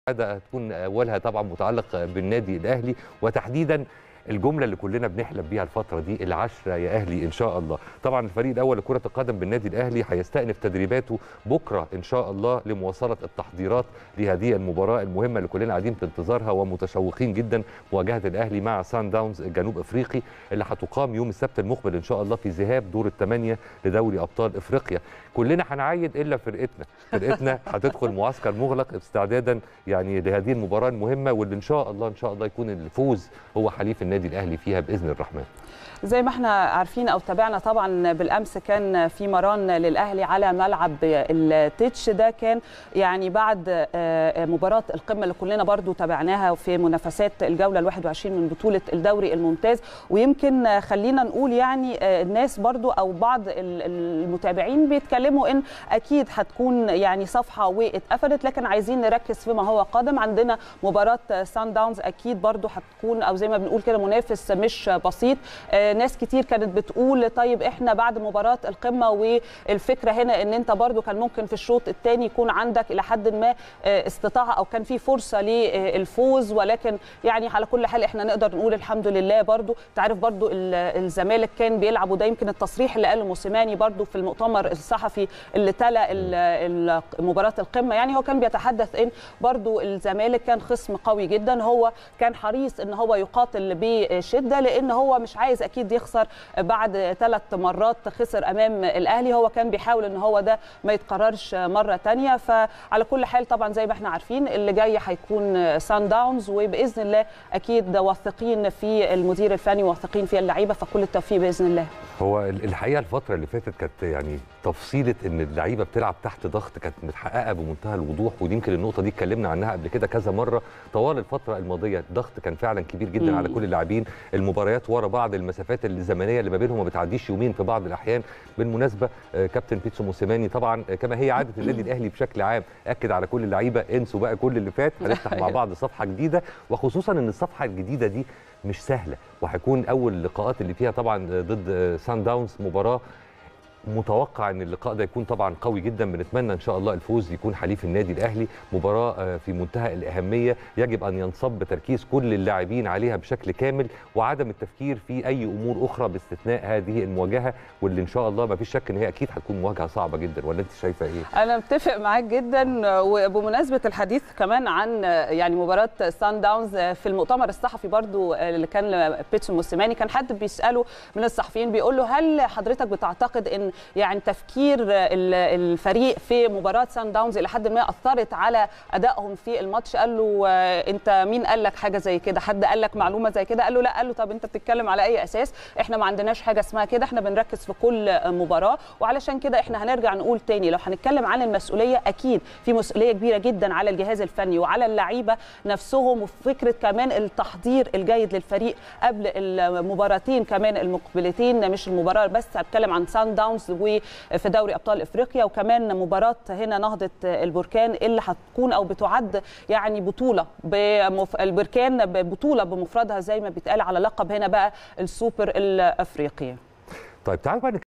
هذا هتكون اولها طبعا متعلق بالنادي الاهلي وتحديدا الجمله اللي كلنا بنحلم بيها الفتره دي العشره يا اهلي ان شاء الله طبعا الفريق الاول لكره القدم بالنادي الاهلي هيستأنف تدريباته بكره ان شاء الله لمواصله التحضيرات لهذه المباراه المهمه اللي كلنا قاعدين في انتظارها ومتشوقين جدا مواجهه الاهلي مع سان داونز الجنوب افريقي اللي هتقام يوم السبت المقبل ان شاء الله في ذهاب دور الثمانيه لدوري ابطال افريقيا كلنا هنعايد الا فرقتنا فرقتنا هتدخل معسكر مغلق استعدادا يعني لهذه المباراه المهمه واللي ان شاء الله ان شاء الله يكون الفوز هو حليف النادي الاهلي فيها باذن الرحمن زي ما احنا عارفين او تابعنا طبعا بالامس كان في مران للاهلي على ملعب التتش ده كان يعني بعد مباراه القمه اللي كلنا برضو تابعناها في منافسات الجوله ال21 من بطوله الدوري الممتاز ويمكن خلينا نقول يعني الناس برضو او بعض المتابعين بيتكلموا ان اكيد هتكون يعني صفحه واتقفلت لكن عايزين نركز فيما هو قادم عندنا مباراه سان داونز اكيد برضو هتكون او زي ما بنقول كده منافس مش بسيط ناس كتير كانت بتقول طيب احنا بعد مباراه القمه والفكره هنا ان انت برضو كان ممكن في الشوط الثاني يكون عندك الى حد ما استطاعه او كان في فرصه للفوز ولكن يعني على كل حال احنا نقدر نقول الحمد لله برضو تعرف برضو الزمالك كان بيلعب وده يمكن التصريح اللي قاله موسيماني برضو في المؤتمر الصحفي اللي تلا مباراه القمه يعني هو كان بيتحدث ان برضو الزمالك كان خصم قوي جدا هو كان حريص ان هو يقاتل بشده لان هو مش عايز اكيد يخسر بعد ثلاث مرات خسر امام الاهلي هو كان بيحاول ان هو ده ما يتكررش مره ثانيه فعلى كل حال طبعا زي ما احنا عارفين اللي جاي هيكون سان داونز وباذن الله اكيد واثقين في المدير الفني واثقين في اللعيبه فكل التوفيق باذن الله هو الحقيقه الفتره اللي فاتت كانت يعني تفصيله ان اللعيبه بتلعب تحت ضغط كانت متحققه بمنتهى الوضوح ودي يمكن النقطه دي اتكلمنا عنها قبل كده كذا مره طوال الفتره الماضيه الضغط كان فعلا كبير جدا مم. على كل اللاعبين المباريات ورا بعض المسافات الزمنيه اللي ما بينهم ما بتعديش يومين في بعض الاحيان بالمناسبه كابتن بيتسو موسيماني طبعا كما هي عاده النادي الاهلي بشكل عام اكد على كل اللعيبه انسوا بقى كل اللي فات هنفتح مع بعض صفحه جديده وخصوصا ان الصفحه الجديده دي مش سهله وهيكون اول اللقاءات اللي فيها طبعا ضد سان داونز مباراه متوقع ان اللقاء ده يكون طبعا قوي جدا بنتمنى ان شاء الله الفوز يكون حليف النادي الاهلي مباراه في منتهى الاهميه يجب ان ينصب تركيز كل اللاعبين عليها بشكل كامل وعدم التفكير في اي امور اخرى باستثناء هذه المواجهه واللي ان شاء الله ما فيش شك ان هي اكيد هتكون مواجهه صعبه جدا ولا انت شايفه ايه انا متفق معاك جدا وبمناسبه الحديث كمان عن يعني مباراه سان داونز في المؤتمر الصحفي برضو اللي كان بيتسو موسيماني كان حد بيساله من الصحفيين بيقول له هل حضرتك بتعتقد ان يعني تفكير الفريق في مباراه سان داونز الى حد ما اثرت على ادائهم في الماتش قال له انت مين قال لك حاجه زي كده حد قال لك معلومه زي كده قال له لا قال له طب انت بتتكلم على اي اساس احنا ما عندناش حاجه اسمها كده احنا بنركز في كل مباراه وعلشان كده احنا هنرجع نقول تاني لو هنتكلم عن المسؤوليه اكيد في مسؤوليه كبيره جدا على الجهاز الفني وعلى اللعيبه نفسهم وفكره كمان التحضير الجيد للفريق قبل المباراتين كمان المقبلتين مش المباراه بس هتكلم عن سان داونز وفي دوري ابطال افريقيا وكمان مباراه هنا نهضه البركان اللي هتكون او بتعد يعني بطوله بمف... البركان بطوله بمفردها زي ما بيتقال على لقب هنا بقى السوبر الافريقي طيب تعالوا بقى